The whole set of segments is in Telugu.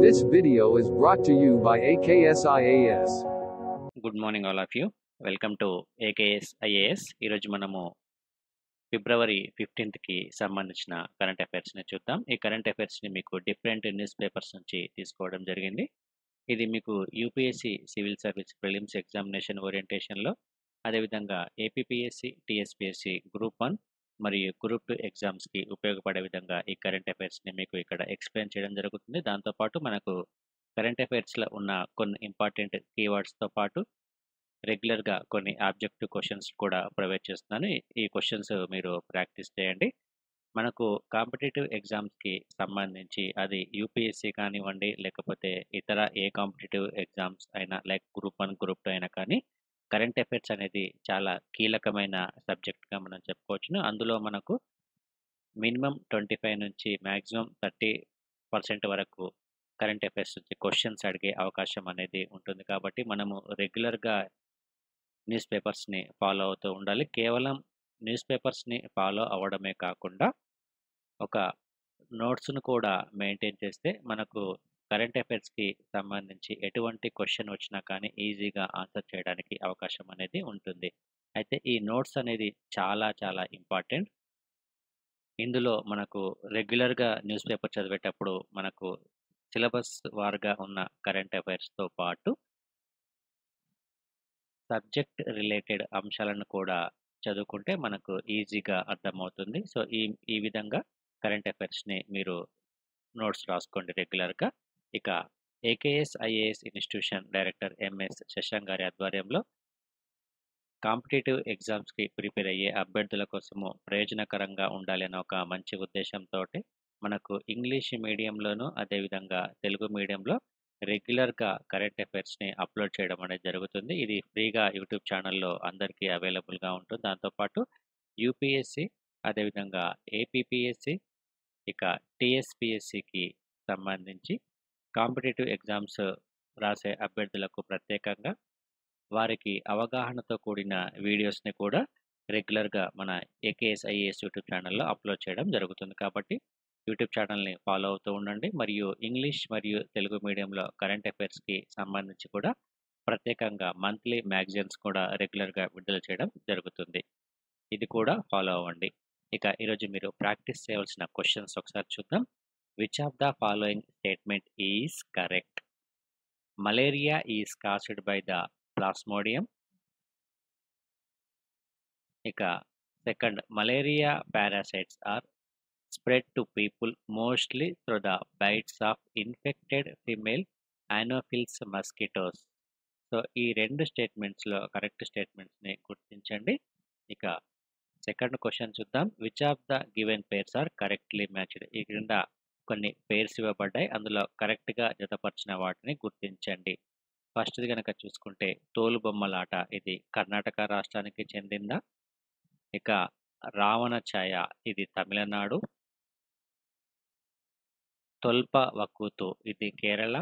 This video is brought to you by AKSIAS. Good morning all of you welcome to AKS IAS ఈరోజు మనము ఫిబ్రవరి ఫిఫ్టీన్త్కి సంబంధించిన కరెంట్ అఫైర్స్ని చూద్దాం ఈ కరెంట్ అఫైర్స్ని మీకు డిఫరెంట్ న్యూస్ పేపర్స్ నుంచి తీసుకోవడం జరిగింది ఇది మీకు UPSC civil service prelims examination ఓరియంటేషన్లో అదేవిధంగా ఏపీపీఎస్సి టీఎస్పీఎస్సి గ్రూప్ వన్ మరియు గ్రూప్ టూ ఎగ్జామ్స్కి ఉపయోగపడే విధంగా ఈ కరెంట్ అఫైర్స్ని మీకు ఇక్కడ ఎక్స్ప్లెయిన్ చేయడం జరుగుతుంది దాంతోపాటు మనకు కరెంట్ అఫైర్స్లో ఉన్న కొన్ని ఇంపార్టెంట్ కీవర్డ్స్తో పాటు రెగ్యులర్గా కొన్ని ఆబ్జెక్టివ్ క్వశ్చన్స్ కూడా ప్రొవైడ్ చేస్తున్నాను ఈ క్వశ్చన్స్ మీరు ప్రాక్టీస్ చేయండి మనకు కాంపిటేటివ్ ఎగ్జామ్స్కి సంబంధించి అది యూపీఎస్సీ కానివ్వండి లేకపోతే ఇతర ఏ కాంపిటేటివ్ ఎగ్జామ్స్ అయినా like group one group two అయినా కానీ కరెంట్ అఫైర్స్ అనేది చాలా కీలకమైన సబ్జెక్ట్గా మనం చెప్పుకోవచ్చును అందులో మనకు మినిమం ట్వంటీ ఫైవ్ నుంచి మ్యాక్సిమం థర్టీ పర్సెంట్ వరకు కరెంట్ అఫైర్స్ నుంచి క్వశ్చన్స్ అడిగే అవకాశం అనేది ఉంటుంది కాబట్టి మనము రెగ్యులర్గా న్యూస్ పేపర్స్ని ఫాలో అవుతూ ఉండాలి కేవలం న్యూస్ పేపర్స్ని ఫాలో అవ్వడమే కాకుండా ఒక నోట్స్ను కూడా మెయింటైన్ చేస్తే మనకు కరెంట్ అఫైర్స్కి సంబంధించి ఎటువంటి క్వశ్చన్ వచ్చినా కానీ ఈజీగా ఆన్సర్ చేయడానికి అవకాశం అనేది ఉంటుంది అయితే ఈ నోట్స్ అనేది చాలా చాలా ఇంపార్టెంట్ ఇందులో మనకు రెగ్యులర్గా న్యూస్ పేపర్ చదివేటప్పుడు మనకు సిలబస్ వారుగా ఉన్న కరెంట్ అఫైర్స్తో పాటు సబ్జెక్ట్ రిలేటెడ్ అంశాలను కూడా చదువుకుంటే మనకు ఈజీగా అర్థమవుతుంది సో ఈ ఈ విధంగా కరెంట్ అఫైర్స్ని మీరు నోట్స్ రాసుకోండి రెగ్యులర్గా ఇక AKS IAS institution director MS Shashank గారి ఆధ్వర్యంలో కాంపిటేటివ్ ఎగ్జామ్స్కి ప్రిపేర్ అయ్యే అభ్యర్థుల కోసము ప్రయోజనకరంగా ఉండాలి అనే ఒక మంచి ఉద్దేశంతో మనకు ఇంగ్లీష్ మీడియంలోను అదేవిధంగా తెలుగు మీడియంలో రెగ్యులర్గా కరెంట్ అఫైర్స్ని అప్లోడ్ చేయడం అనేది జరుగుతుంది ఇది ఫ్రీగా యూట్యూబ్ ఛానల్లో అందరికీ అవైలబుల్గా ఉంటుంది దాంతోపాటు యూపీఎస్సి అదేవిధంగా ఏపీపీఎస్సి ఇక టీఎస్పిఎస్సికి సంబంధించి కాంపిటేటివ్ ఎగ్జామ్స్ రాసే అభ్యర్థులకు ప్రత్యేకంగా వారికి అవగాహనతో కూడిన వీడియోస్ని కూడా రెగ్యులర్గా మన ఏకేఎస్ ఐఏఎస్ యూట్యూబ్ ఛానల్లో అప్లోడ్ చేయడం జరుగుతుంది కాబట్టి యూట్యూబ్ ఛానల్ని ఫాలో అవుతూ ఉండండి మరియు ఇంగ్లీష్ మరియు తెలుగు మీడియంలో కరెంట్ అఫైర్స్కి సంబంధించి కూడా ప్రత్యేకంగా మంత్లీ మ్యాగజైన్స్ కూడా రెగ్యులర్గా విడుదల చేయడం జరుగుతుంది ఇది కూడా ఫాలో అవ్వండి ఇక ఈరోజు మీరు ప్రాక్టీస్ చేయవలసిన క్వశ్చన్స్ ఒకసారి చూద్దాం which of the following statement is correct malaria is caused by the plasmodium ఇక second malaria parasites are spread to people mostly through the bites of infected female anopheles mosquitoes so ఈ రెండు స్టేట్మెంట్స్లో కరెక్ట్ స్టేట్మెంట్స్ని గుర్తించండి ఇక సెకండ్ క్వశ్చన్ చూద్దాం which of the given pairs are correctly matched ఈ క్రింద కొన్ని పేర్స్ ఇవ్వబడ్డాయి అందులో కరెక్ట్గా జతపరిచిన వాటిని గుర్తించండి ఫస్ట్ది కనుక చూసుకుంటే తోలుబొమ్మలాట ఇది కర్ణాటక రాష్ట్రానికి చెందిందా ఇక రావణ ఛాయ ఇది తమిళనాడు తొల్ప వక్కుతు ఇది కేరళ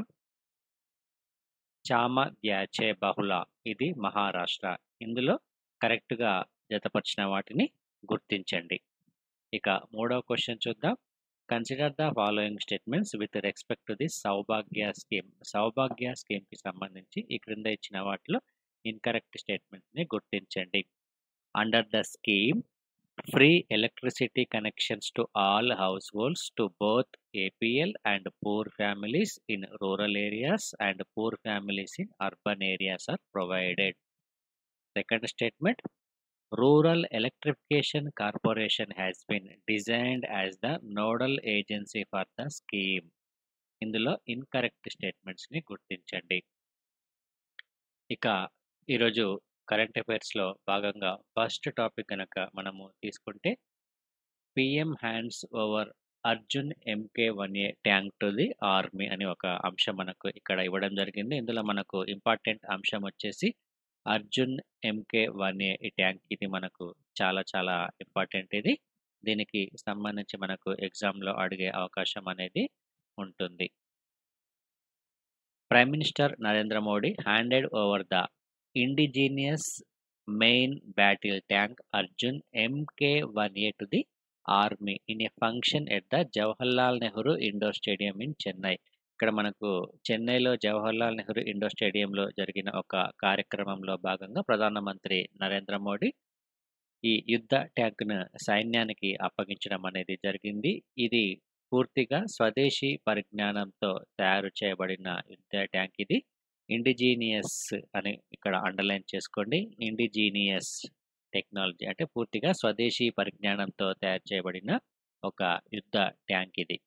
చామ ద్యాచే బహుళ ఇది మహారాష్ట్ర ఇందులో కరెక్ట్గా జతపరిచిన వాటిని గుర్తించండి ఇక మూడవ క్వశ్చన్ చూద్దాం consider the following statements with respect to the Saubhagya scheme Saubhagya స్కీమ్కి సంబంధించి ఈ క్రింద ఇచ్చిన వాటిలో ఇన్కరెక్ట్ స్టేట్మెంట్ని గుర్తించండి under the scheme free electricity connections to all household to both APL and poor families in rural areas and poor families in urban areas are provided second statement rural electrification corporation has been designed as the nodal agency for the scheme ఇందులో ఇన్కరెక్ట్ స్టేట్మెంట్స్ని గుర్తించండి ఇక ఈరోజు కరెంట్ అఫైర్స్లో భాగంగా ఫస్ట్ టాపిక్ కనుక మనము తీసుకుంటే PM hands over Arjun MK one A tank to the army అని ఒక అంశం మనకు ఇక్కడ ఇవ్వడం జరిగింది ఇందులో మనకు ఇంపార్టెంట్ అంశం వచ్చేసి అర్జున్ ఎంకే వన్ ఏ ఈ ట్యాంక్ ఇది మనకు చాలా చాలా ఇంపార్టెంట్ ఇది దీనికి సంబంధించి మనకు ఎగ్జామ్లో అడిగే అవకాశం అనేది ఉంటుంది prime minister Narendra Modi handed over the indigenous main battle tank Arjun MK one A to the army in a function at the Jawaharlal Nehru indoor stadium in Chennai ఇక్కడ మనకు చెన్నైలో జవహర్లాల్ నెహ్రూ ఇండోర్ స్టేడియంలో జరిగిన ఒక కార్యక్రమంలో భాగంగా ప్రధానమంత్రి నరేంద్ర మోడీ ఈ యుద్ధ ట్యాంక్‌ను సైన్యానికి అప్పగించడం అనేది జరిగింది. ఇది పూర్తిగా స్వదేశీ పరిజ్ఞానంతో తయారు చేయబడిన యుద్ధ ట్యాంక్ ఇది. ఇండిజీనియస్ అని ఇక్కడ అండర్‌లైన్ చేసుకోండి. ఇండిజీనియస్ టెక్నాలజీ అంటే పూర్తిగా స్వదేశీ పరిజ్ఞానంతో తయారు చేయబడిన ఒక యుద్ధ ట్యాంక్ ఇది.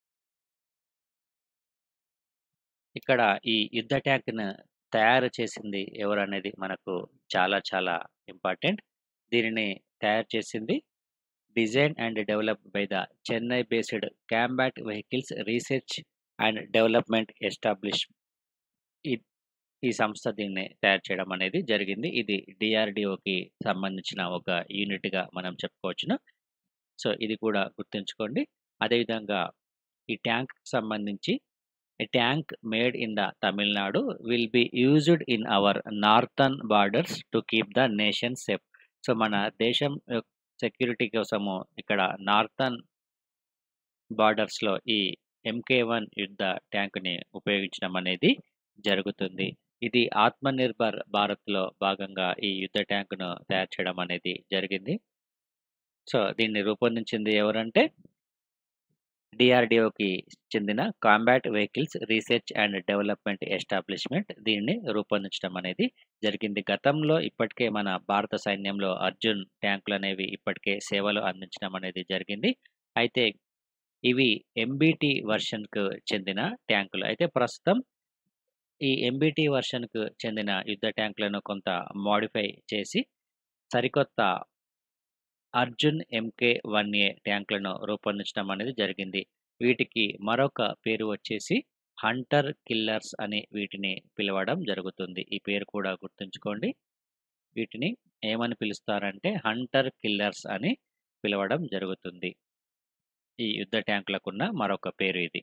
ఇక్కడ ఈ యుద్ధ ట్యాంక్‌ను తయారు చేసింది ఎవరనేది మనకు చాలా చాలా ఇంపార్టెంట్. దీనిని తయారు చేసింది design and developed by the Chennai based combat vehicles research and development establish ఈ ఈ సంస్థ దీన్ని తయారు చేయడం అనేది జరిగింది. ఇది డీఆర్‌డీఓకి సంబంధించిన ఒక యూనిట్‌గా మనం చెప్పుకోవచ్చును. సో, ఇది కూడా గుర్తుంచుకోండి. అదేవిధంగా ఈ ట్యాంక్‌కి సంబంధించి a tank made in the Tamil Nadu will be used in our northern borders to keep the nation safe. So, మన దేశం యొక్ సెక్యూరిటీ కోసము ఇక్కడ నార్తర్న్ బార్డర్స్‌లో ఈ ఎంకే-1 యుద్ధ ట్యాంక్‌ని ఉపయోగించడం అనేది జరుగుతుంది. ఇది ఆత్మనిర్భర్ భారత్‌లో భాగంగా ఈ యుద్ధ ట్యాంక్‌ను తయారు చేయడం అనేది జరిగింది. సో, దీన్ని రూపొందించింది ఎవరంటే డీఆర్‌డీఓకి చెందిన combat vehicles research and development establishment దీనిని రూపొందించడం అనేది జరిగింది. గతంలో ఇప్పటికే మన భారత సైన్యంలో అర్జున్ ట్యాంకులనేవి ఇప్పటికే సేవలు అందించడం అనేది జరిగింది. అయితే ఇవి ఎంబీటీ వెర్షన్‌కు చెందిన ట్యాంకులు. అయితే ప్రస్తుతం ఈ ఎంబీటీ వెర్షన్‌కు చెందిన యుద్ధ ట్యాంకులను కొంత మోడిఫై చేసి సరికొత్త అర్జున్ ఎంకే-1ఏ ట్యాంకులను రూపొందించడం అనేది జరిగింది. వీటికి మరొక పేరు వచ్చేసి హంటర్ కిల్లర్స్ అని వీటిని పిలవడం జరుగుతుంది. ఈ పేరు కూడా గుర్తుంచుకోండి. వీటిని ఏమని పిలుస్తారంటే హంటర్ కిల్లర్స్ అని పిలవడం జరుగుతుంది. ఈ యుద్ధ ట్యాంకులకున్న మరొక పేరు ఇది.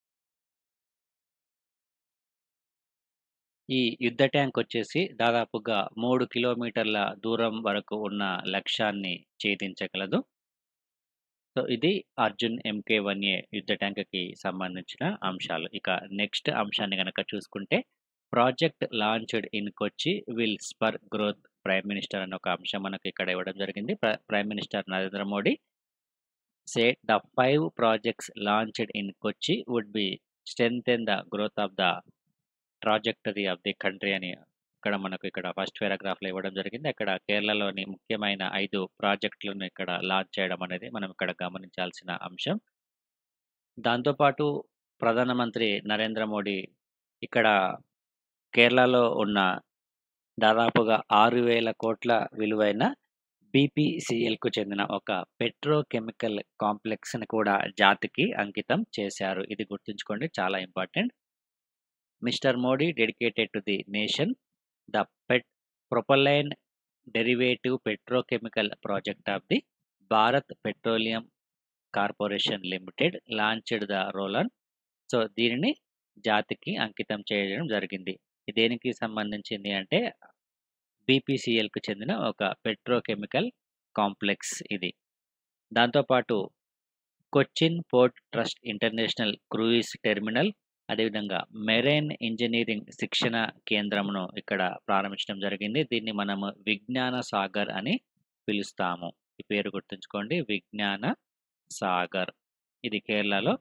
ఈ యుద్ధ ట్యాంక్ వచ్చేసి దాదాపుగా 3 కిలోమీటర్ల దూరం వరకు ఉన్న లక్ష్యాన్ని ఛేదించగలదు. సో, ఇది అర్జున్ ఎంకే-1ఏ యుద్ధ ట్యాంక్‌కి సంబంధించిన అంశాలు. ఇక నెక్స్ట్ అంశాన్ని గనక చూసుకుంటే project launched in Kochi will spur growth prime minister అనే ఒక అంశం మనకు ఇక్కడ ఇవ్వడం జరిగింది. ప్ర prime minister Narendra Modi said the 5 projects launched in Kochi would be strengthen the growth of the trajectory of the country అని ఇక్కడ మనకు ఇక్కడ ఫస్ట్ పారాగ్రాఫ్‌లో ఇవ్వడం జరిగింది. అక్కడ కేరళలోని ముఖ్యమైన 5 ప్రాజెక్టులను ఇక్కడ లాంచ్ చేయడం అనేది మనం ఇక్కడ గమనించాల్సిన అంశం. దాంతో పాటు ప్రధానమంత్రి నరేంద్ర మోడీ ఇక్కడ కేరళలో ఉన్న దాదాపుగా 6,000 కోట్ల విలువైన బీపీసీఎల్‌కు చెందిన ఒక పెట్రోకెమికల్ కాంప్లెక్స్‌ని కూడా జాతికి అంకితం చేశారు. ఇది గుర్తుంచుకోండి చాలా important. Mister Modi dedicated to the nation the pet propylene derivative petrochemical project of the Bharat petroleum corporation limited launched the రోలన్. సో, దీనిని జాతికి అంకితం చేయడం జరిగింది. ఇది దేనికి సంబంధించింది అంటే బీపీసీఎల్‌కు చెందిన ఒక పెట్రోకెమికల్ కాంప్లెక్స్ ఇది. దాంతో పాటు Cochin port trust international cruise terminal అదేవిధంగా మెరైన్ ఇంజినీరింగ్ శిక్షణ కేంద్రంను ఇక్కడ ప్రారంభించడం జరిగింది. దీన్ని మనము విజ్ఞాన సాగర్ అని పిలుస్తాము. ఈ పేరు గుర్తుంచుకోండి. విజ్ఞాన సాగర్. ఇది కేరళలో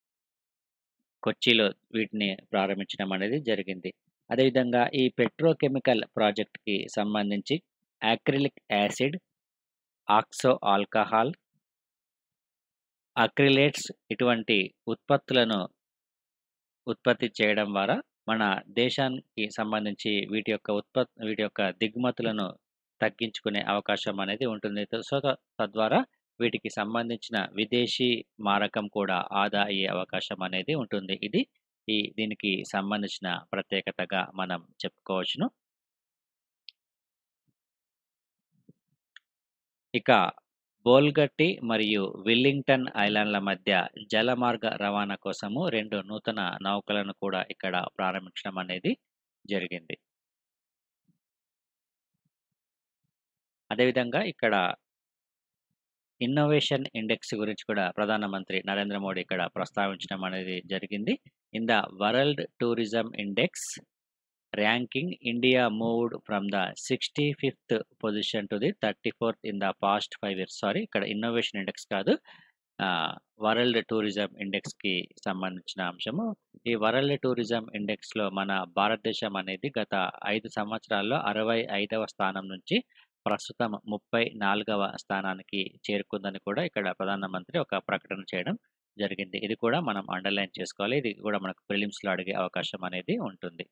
కొచ్చిలో వీటిని ప్రారంభించడం అనేది జరిగింది. అదేవిధంగా ఈ పెట్రోకెమికల్ ప్రాజెక్ట్‌కి సంబంధించి acrylic acid, oxo alcohol acrylates ఇటువంటి ఉత్పత్తులను ఉత్పత్తి చేయడం ద్వారా మన దేశానికి సంబంధించి వీటి యొక్క ఉత్పత్ వీటి యొక్క దిగుమతులను తగ్గించుకునే అవకాశం అనేది ఉంటుంది. సో, త తద్వారా వీటికి సంబంధించిన విదేశీ మారకం కూడా ఆదా అయ్యే అవకాశం అనేది ఉంటుంది. ఇది ఈ దీనికి సంబంధించిన ప్రత్యేకతగా మనం చెప్పుకోవచ్చును. ఇక బోల్గట్టి మరియు విల్లింగ్టన్ ఐలాండ్‌ల మధ్య జలమార్గ రవాణా కోసము 2 నూతన నౌకలను కూడా ఇక్కడ ప్రారంభించడం అనేది జరిగింది. అదేవిధంగా ఇక్కడ ఇన్నోవేషన్ ఇండెక్స్ గురించి కూడా ప్రధానమంత్రి నరేంద్ర మోడీ ఇక్కడ ప్రస్తావించడం అనేది జరిగింది. In the world tourism index ranking India moved from the sixty fifth position to the thirty fourth in the past five years sorry ఇక్కడ ఇన్నోవేషన్ ఇండెక్స్ కాదు వరల్డ్ టూరిజం ఇండెక్స్కి సంబంధించిన అంశము ఈ వరల్డ్ టూరిజం ఇండెక్స్లో మన భారతదేశం అనేది గత ఐదు సంవత్సరాల్లో అరవై ఐదవ స్థానం నుంచి ప్రస్తుతం ముప్పై నాలుగవ స్థానానికి చేరుకుందని కూడా ఇక్కడ ప్రధానమంత్రి ఒక ప్రకటన చేయడం జరిగింది ఇది కూడా మనం అండర్లైన్ చేసుకోవాలి ఇది కూడా మనకు ప్రిలిమ్స్లో అడిగే అవకాశం అనేది ఉంటుంది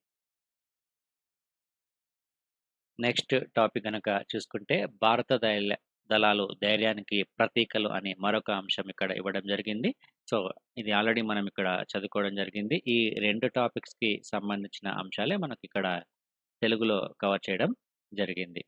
నెక్స్ట్ టాపిక్ కనుక చూసుకుంటే భారత దళ దళాలు ధైర్యానికి ప్రతీకలు అని మరొక అంశం ఇక్కడ ఇవ్వడం జరిగింది సో ఇది ఆల్రెడీ మనం ఇక్కడ చదువుకోవడం జరిగింది ఈ రెండు టాపిక్స్కి సంబంధించిన అంశాలే మనకి ఇక్కడ తెలుగులో కవర్ చేయడం జరిగింది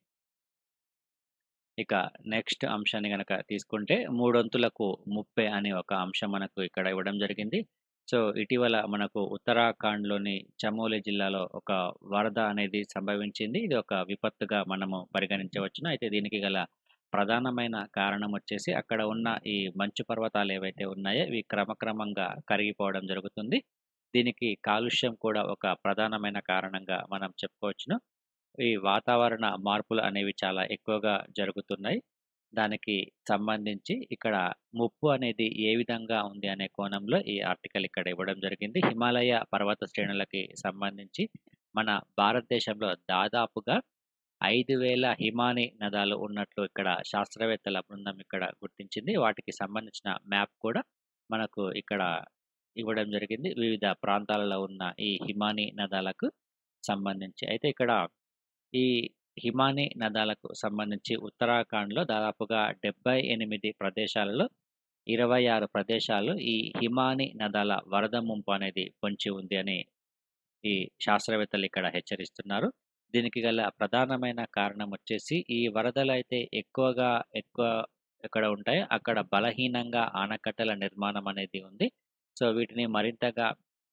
ఇక నెక్స్ట్ అంశాన్ని కనుక తీసుకుంటే మూడొంతులకు ముప్పై అనే ఒక అంశం మనకు ఇక్కడ ఇవ్వడం జరిగింది సో ఇటీవల మనకు ఉత్తరాఖండ్లోని చమోలి జిల్లాలో ఒక వరద అనేది సంభవించింది ఇది ఒక విపత్తుగా మనము పరిగణించవచ్చును అయితే దీనికి గల ప్రధానమైన కారణం వచ్చేసి అక్కడ ఉన్న ఈ మంచు పర్వతాలు ఏవైతే ఉన్నాయో ఇవి క్రమక్రమంగా కరిగిపోవడం జరుగుతుంది దీనికి కాలుష్యం కూడా ఒక ప్రధానమైన కారణంగా మనం చెప్పుకోవచ్చును ఈ వాతావరణ మార్పులు అనేవి చాలా ఎక్కువగా జరుగుతున్నాయి దానికి సంబంధించి ఇక్కడ ముప్పు అనేది ఏ విధంగా ఉంది అనే కోణంలో ఈ ఆర్టికల్ ఇక్కడ ఇవ్వడం జరిగింది హిమాలయ పర్వత శ్రేణులకి సంబంధించి మన భారతదేశంలో దాదాపుగా ఐదు వేల హిమాని నదాలు ఉన్నట్లు ఇక్కడ శాస్త్రవేత్తల బృందం ఇక్కడ గుర్తించింది వాటికి సంబంధించిన మ్యాప్ కూడా మనకు ఇక్కడ ఇవ్వడం జరిగింది వివిధ ప్రాంతాలలో ఉన్న ఈ హిమాని నదాలకు సంబంధించి అయితే ఇక్కడ ఈ హిమాని నదాలకు సంబంధించి ఉత్తరాఖండ్లో దాదాపుగా డెబ్బై ఎనిమిది ప్రదేశాలలో ఇరవై ఆరు ప్రదేశాలు ఈ హిమాని నదాల వరద ముంపు అనేది పొంచి ఉంది అని ఈ శాస్త్రవేత్తలు ఇక్కడ హెచ్చరిస్తున్నారు దీనికి గల ప్రధానమైన కారణం వచ్చేసి ఈ వరదలు అయితే ఎక్కువగా ఎక్కువ ఎక్కడ ఉంటాయో అక్కడ బలహీనంగా ఆనకట్టల నిర్మాణం అనేది ఉంది సో వీటిని మరింతగా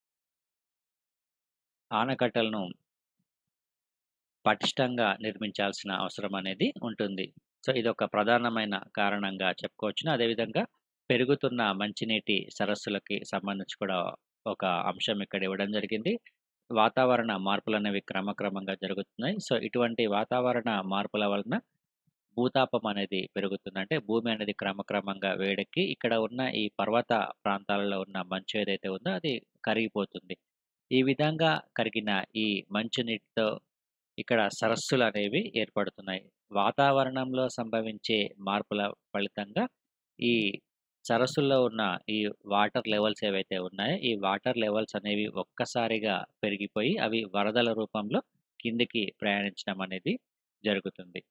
ఆనకట్టలను పటిష్టంగా నిర్మించాల్సిన అవసరం అనేది ఉంటుంది సో ఇది ఒక ప్రధానమైన కారణంగా చెప్పుకోవచ్చును అదేవిధంగా పెరుగుతున్న మంచినీటి సరస్సులకి సంబంధించి కూడా ఒక అంశం ఇక్కడ ఇవ్వడం జరిగింది వాతావరణ మార్పులు అనేవి క్రమక్రమంగా జరుగుతున్నాయి సో ఇటువంటి వాతావరణ మార్పుల వలన భూతాపం అనేది పెరుగుతుంది అంటే భూమి అనేది క్రమక్రమంగా వేడెక్కి ఇక్కడ ఉన్న ఈ పర్వత ప్రాంతాలలో ఉన్న మంచు ఏదైతే ఉందో అది కరిగిపోతుంది ఈ విధంగా కరిగిన ఈ మంచు నీటితో ఇక్కడ సరస్సులు అనేవి ఏర్పడుతున్నాయి వాతావరణంలో సంభవించే మార్పుల ఫలితంగా ఈ సరస్సుల్లో ఉన్న ఈ వాటర్ లెవెల్స్ ఏవైతే ఉన్నాయో ఈ వాటర్ లెవెల్స్ అనేవి ఒక్కసారిగా పెరిగిపోయి అవి వరదల రూపంలో కిందికి ప్రయాణించడం అనేది జరుగుతుంది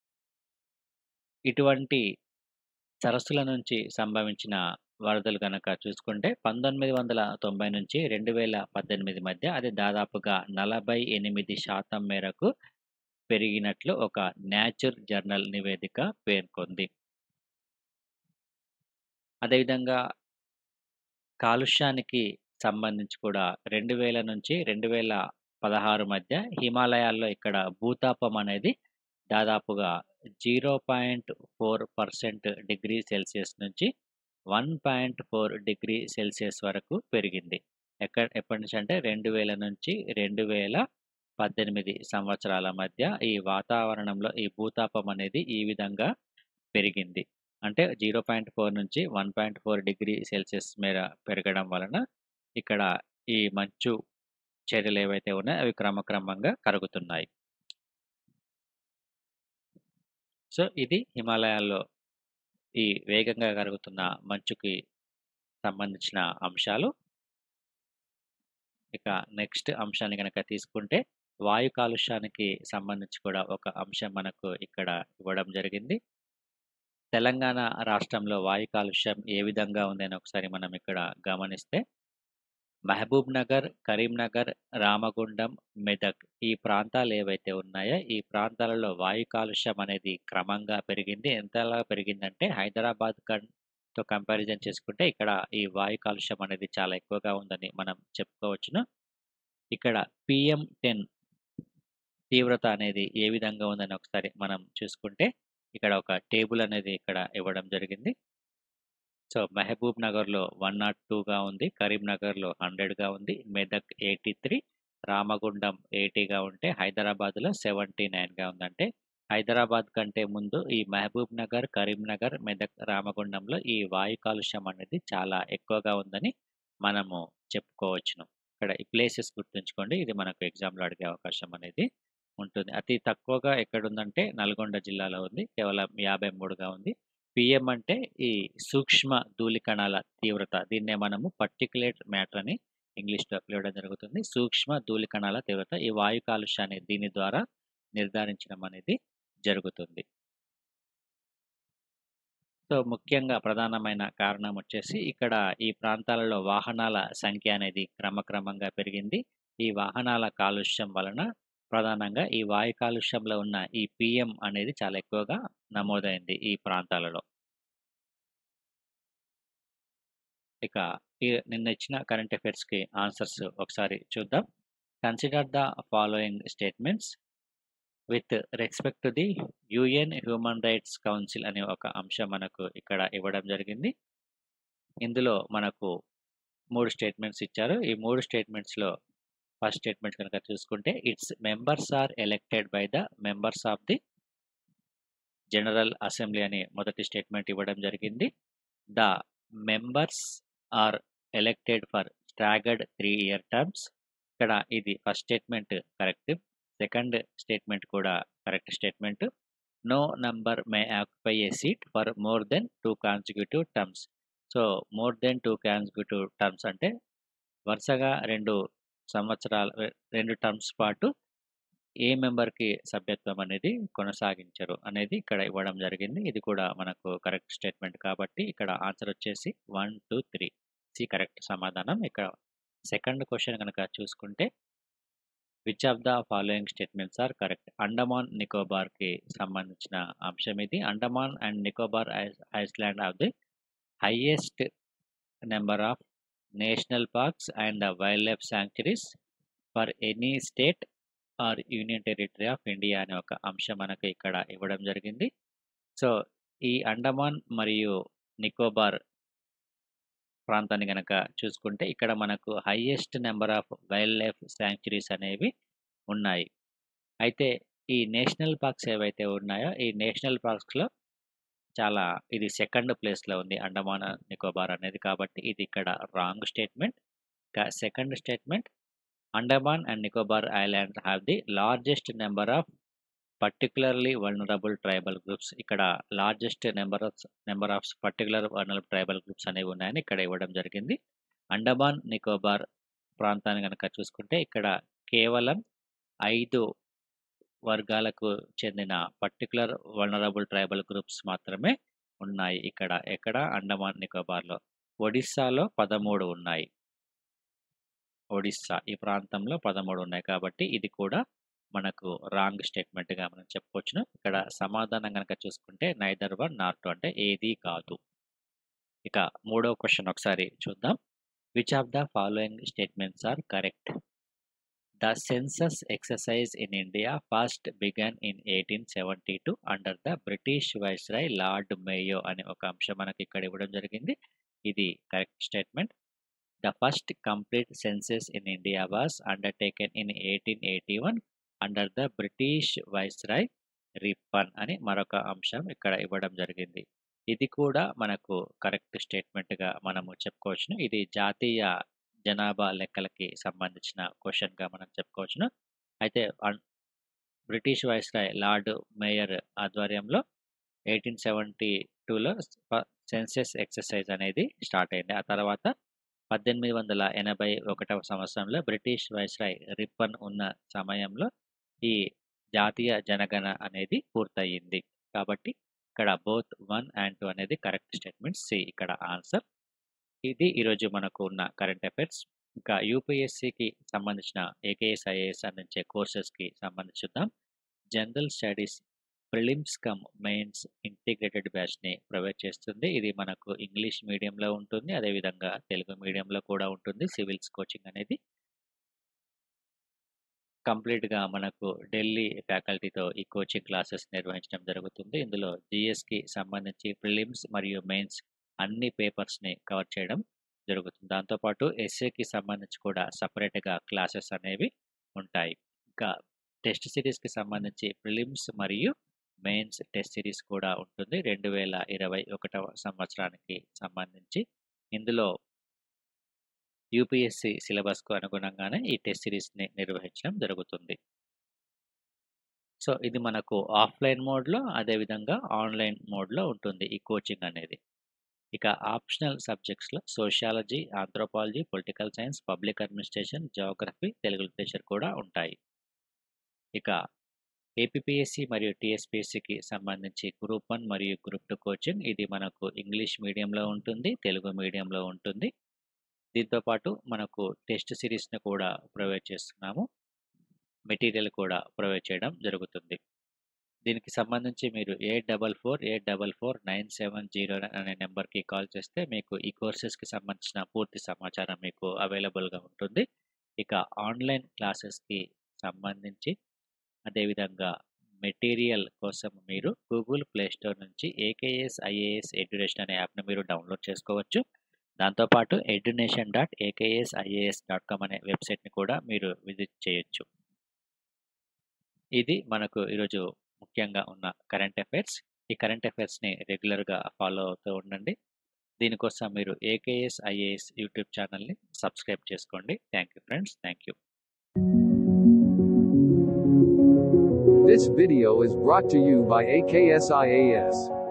ఇటువంటి సరస్సుల నుంచి సంభవించిన వరదలు గనక చూసుకుంటే పంతొమ్మిది వందల తొంభై నుంచి రెండు వేల పద్దెనిమిది మధ్య అది దాదాపుగా నలభై ఎనిమిది శాతం మేరకు పెరిగినట్లు ఒక నేచర్ జర్నల్ నివేదిక పేర్కొంది అదేవిధంగా కాలుష్యానికి సంబంధించి కూడా రెండు వేల నుంచి రెండు వేల పదహారు మధ్య హిమాలయాల్లో ఇక్కడ భూతాపం అనేది దాదాపుగా zero point four percent degree celsius నుంచి one point four degree celsius వరకు పెరిగింది ఎక్కడ ఎప్పటి నుంచి అంటే రెండు వేల నుంచి రెండు వేల పద్దెనిమిది సంవత్సరాల మధ్య ఈ వాతావరణంలో ఈ భూతాపం అనేది ఈ విధంగా పెరిగింది అంటే జీరో పాయింట్ ఫోర్ నుంచి one point four degree celsius మేర పెరగడం వలన ఇక్కడ ఈ మంచు చర్యలు ఏవైతే ఉన్నాయో అవి క్రమక్రమంగా కరుగుతున్నాయి సో ఇది హిమాలయాల్లో ఈ వేగంగా కరుగుతున్న మంచుకి సంబంధించిన అంశాలు ఇక నెక్స్ట్ అంశాన్ని కనుక తీసుకుంటే వాయు కాలుష్యానికి సంబంధించి కూడా ఒక అంశం మనకు ఇక్కడ ఇవ్వడం జరిగింది తెలంగాణ రాష్ట్రంలో వాయు కాలుష్యం ఏ విధంగా ఉందని ఒకసారి మనం ఇక్కడ గమనిస్తే మహబూబ్ నగర్ కరీంనగర్ రామగుండం మెదక్ ఈ ప్రాంతాలు ఏవైతే ఉన్నాయో ఈ ప్రాంతాలలో వాయు కాలుష్యం అనేది క్రమంగా పెరిగింది ఎంతలా పెరిగిందంటే హైదరాబాద్ తో కంపారిజన్ చేసుకుంటే ఇక్కడ ఈ వాయు కాలుష్యం అనేది చాలా ఎక్కువగా ఉందని మనం చెప్పుకోవచ్చును ఇక్కడ పిఎం టెన్ తీవ్రత అనేది ఏ విధంగా ఉందని ఒకసారి మనం చూసుకుంటే ఇక్కడ ఒక టేబుల్ అనేది ఇక్కడ ఇవ్వడం జరిగింది సో మహబూబ్ నగర్లో వన్ నాట్ టూగా ఉంది కరీంనగర్లో హండ్రెడ్గా ఉంది మెదక్ ఎయిటీ త్రీ రామగుండం ఎయిటీగా ఉంటే హైదరాబాద్లో సెవెంటీ నైన్గా ఉందంటే హైదరాబాద్ కంటే ముందు ఈ మహబూబ్ నగర్ కరీంనగర్ మెదక్ రామగుండంలో ఈ వాయు కాలుష్యం అనేది చాలా ఎక్కువగా ఉందని మనము చెప్పుకోవచ్చును ఇక్కడ ఈ ప్లేసెస్ గుర్తుంచుకోండి ఇది మనకు ఎగ్జామ్లో అడిగే అవకాశం అనేది ఉంటుంది అతి తక్కువగా ఎక్కడుందంటే నల్గొండ జిల్లాలో ఉంది కేవలం యాభై మూడుగా ఉంది పిఎం అంటే ఈ సూక్ష్మ ధూళికణాల తీవ్రత దీన్నే మనము పర్టికులేట్ మ్యాటర్ అని ఇంగ్లీష్లో పిలవడం జరుగుతుంది సూక్ష్మ ధూళికణాల తీవ్రత ఈ వాయు కాలుష్యాన్ని దీని ద్వారా నిర్ధారించడం అనేది జరుగుతుంది సో ముఖ్యంగా ప్రధానమైన కారణం వచ్చేసి ఇక్కడ ఈ ప్రాంతాలలో వాహనాల సంఖ్య అనేది క్రమక్రమంగా పెరిగింది ఈ వాహనాల కాలుష్యం వలన ప్రధానంగా ఈ వాయు కాలుష్యంలో ఉన్న ఈ పిఎం అనేది చాలా ఎక్కువగా నమోదైంది ఈ ప్రాంతాలలో ఇక ఈ నిన్న ఇచ్చిన కరెంట్ అఫైర్స్కి ఆన్సర్స్ ఒకసారి చూద్దాం consider the following statements with respect to the UN human rights council అనే ఒక అంశం మనకు ఇక్కడ ఇవ్వడం జరిగింది ఇందులో మనకు మూడు స్టేట్మెంట్స్ ఇచ్చారు ఈ మూడు స్టేట్మెంట్స్లో ఫస్ట్ స్టేట్మెంట్ కనుక చూసుకుంటే its members are elected by the members of the general assembly అని మొదటి స్టేట్మెంట్ ఇవ్వడం జరిగింది the members are elected for staggered three year terms ఇక్కడ ఇది first statement correct second statement కూడా correct statement no number may occupy a seat for more than two consecutive terms so more than two consecutive terms అంటే వరుసగా రెండు సంవత్సరాల రెండు టర్మ్స్ పాటు ఏ మెంబర్కి సభ్యత్వం అనేది కొనసాగించరు అనేది ఇక్కడ ఇవ్వడం జరిగింది ఇది కూడా మనకు కరెక్ట్ స్టేట్మెంట్ కాబట్టి ఇక్కడ ఆన్సర్ వచ్చేసి one two three C correct సమాధానం ఇక్కడ సెకండ్ క్వశ్చన్ కనుక చూసుకుంటే which of the following statements are correct Andaman నికోబార్కి సంబంధించిన అంశం ఇది Andaman and Nicobar island of the highest number of national parks and wildlife sanctuaries for any state or union territory of India అనే ఒక అంశం మనకు ఇక్కడ ఇవ్వడం జరిగింది సో ఈ అండమాన్ మరియు నికోబార్ ప్రాంతాన్ని కనుక చూసుకుంటే ఇక్కడ మనకు highest number of wildlife sanctuaries అనేవి ఉన్నాయి అయితే ఈ నేషనల్ పార్క్స్ ఏవైతే ఉన్నాయో ఈ నేషనల్ పార్క్స్లో చాలా ఇది సెకండ్ ప్లేస్లో ఉంది అండమాన్ నికోబార్ అనేది కాబట్టి ఇది ఇక్కడ రాంగ్ స్టేట్మెంట్ ఇంకా second statement Andaman and Nicobar islands have the largest number of particularly vulnerable tribal groups ఇక్కడ largest number of number of particular vulnerable tribal groups అనేవి ఉన్నాయని ఇక్కడ ఇవ్వడం జరిగింది అండమాన్ నికోబార్ ప్రాంతాన్ని కనుక చూసుకుంటే ఇక్కడ కేవలం ఐదు వర్గాలకు చెందిన పర్టికులర్ వల్నరబుల్ ట్రైబల్ గ్రూప్స్ మాత్రమే ఉన్నాయి ఇక్కడ ఎక్కడ అండమాన్ నికోబార్లో ఒడిస్సాలో పదమూడు ఉన్నాయి ఒడిస్సా ఈ ప్రాంతంలో పదమూడు ఉన్నాయి కాబట్టి ఇది కూడా మనకు రాంగ్ స్టేట్మెంట్గా మనం చెప్పుకోవచ్చును ఇక్కడ సమాధానం కనుక చూసుకుంటే నైదర్ వన్ నాట్ అంటే ఏది కాదు ఇక మూడవ క్వశ్చన్ ఒకసారి చూద్దాం which of the following statements are correct the census exercise in India first began in eighteen seventy two under the British viceroy lord Mayo అనే ఒక అంశం మనకి ఇక్కడ ఇవ్వడం జరిగింది ఇది correct statement the first complete census in India was undertaken in eighteen eighty one under the British viceroy Ripon అని మరొక అంశం ఇక్కడ ఇవ్వడం జరిగింది ఇది కూడా మనకు కరెక్ట్ స్టేట్మెంట్గా మనము చెప్పుకోవచ్చును ఇది జాతీయ జనాభా లెక్కలకి సంబంధించిన క్వశ్చన్గా మనం చెప్పుకోవచ్చును అయితే బ్రిటిష్ వైస్రాయ్ లార్డ్ మేయర్ ఆధ్వర్యంలో ఎయిటీన్ సెవెంటీ టూలో సెన్సెస్ ఎక్సర్సైజ్ అనేది స్టార్ట్ అయింది ఆ తర్వాత పద్దెనిమిది వందల ఎనభై ఒకటవ సంవత్సరంలో బ్రిటిష్ వైస్రాయ్ రిప్పన్ ఉన్న సమయంలో ఈ జాతీయ జనగణ అనేది పూర్తయింది కాబట్టి ఇక్కడ బోత్ వన్ అండ్ టూ అనేది కరెక్ట్ స్టేట్మెంట్ సి ఇక్కడ ఆన్సర్ ఇది ఈరోజు మనకు ఉన్న కరెంట్ అఫైర్స్ ఇంకా యూపీఎస్సికి సంబంధించిన ఏకేఎస్ ఐఏఎస్ అందించే కోర్సెస్కి సంబంధించి చూద్దాం general studies prelims cum mains integrated బ్యాచ్ని ప్రొవైడ్ చేస్తుంది ఇది మనకు ఇంగ్లీష్ మీడియంలో ఉంటుంది అదేవిధంగా తెలుగు మీడియంలో కూడా ఉంటుంది సివిల్స్ కోచింగ్ అనేది కంప్లీట్గా మనకు ఢిల్లీ ఫ్యాకల్టీతో ఈ కోచింగ్ క్లాసెస్ నిర్వహించడం జరుగుతుంది ఇందులో జిఎస్కి సంబంధించి ప్రిలిమ్స్ మరియు మెయిన్స్ అన్ని పేపర్స్‌ని కవర్ చేయడం జరుగుతుంది. దాంతో పాటు ఎస్ఏకి సంబంధించి కూడా సెపరేట్‌గా క్లాసెస్ అనేవి ఉంటాయి. ఇంకా టెస్ట్ సీరీస్‌కి సంబంధించి ప్రిలిమ్స్ మరియు మెయిన్స్ టెస్ట్ సీరీస్ కూడా ఉంటుంది. 2021వ సంవత్సరానికి సంబంధించి. ఇందులో యూపీఎస్‌సి సిలబస్‌కు అనుగుణంగానే ఈ టెస్ట్ సీరీస్‌ని నిర్వహించడం జరుగుతుంది. సో, ఇది మనకు ఆఫ్‌లైన్ మోడ్‌లో అదేవిధంగా ఆన్‌లైన్ మోడ్‌లో ఉంటుంది ఈ కోచింగ్ అనేది. ఇక ఆప్షనల్ సబ్జెక్ట్స్‌లో sociology, anthropology, political science, public administration, geography, Telugu literature కూడా ఉంటాయి. ఇక ఏపీపీఎస్‌సి మరియు టీఎస్‌పీఎస్‌సికి సంబంధించి గ్రూప్ 1 మరియు గ్రూప్ 2 కోచింగ్ ఇది మనకు ఇంగ్లీష్ మీడియంలో ఉంటుంది. తెలుగు మీడియంలో ఉంటుంది. దీంతో పాటు మనకు టెస్ట్ సీరీస్‌ని కూడా ప్రొవైడ్ చేస్తున్నాము. మెటీరియల్ కూడా ప్రొవైడ్ చేయడం జరుగుతుంది. దీనికి సంబంధించి మీరు 8448449709 అనే నంబర్‌కి కాల్ చేస్తే మీకు ఈ కోర్సెస్‌కి సంబంధించిన పూర్తి సమాచారం మీకు అవైలబుల్‌గా ఉంటుంది. ఇక ఆన్‌లైన్ క్లాసెస్‌కి సంబంధించి అదేవిధంగా మెటీరియల్ కోసం మీరు గూగుల్ ప్లే స్టోర్ నుంచి ఏకేఎస్ ఐఏఎస్ ఎడ్యునేషన్ అనే యాప్‌ని మీరు డౌన్‌లోడ్ చేసుకోవచ్చు. దాంతో పాటు Edunation dot AKS IAS dot com అనే వెబ్‌సైట్‌ని కూడా మీరు విజిట్ చేయొచ్చు. ఇది మనకు ఈరోజు ముఖ్యంగా ఉన్న కరెంట్ అఫైర్స్. ఈ కరెంట్ అఫైర్స్‌ని రెగ్యులర్‌గా ఫాలో అవుతూ ఉండండి. దీనికోసం మీరు ఏకేఎస్ ఐఏఎస్ యూట్యూబ్ ఛానెల్‌ని సబ్స్క్రైబ్ చేసుకోండి. Thank you friends. Thank you. This video is brought to you by AKS IAS.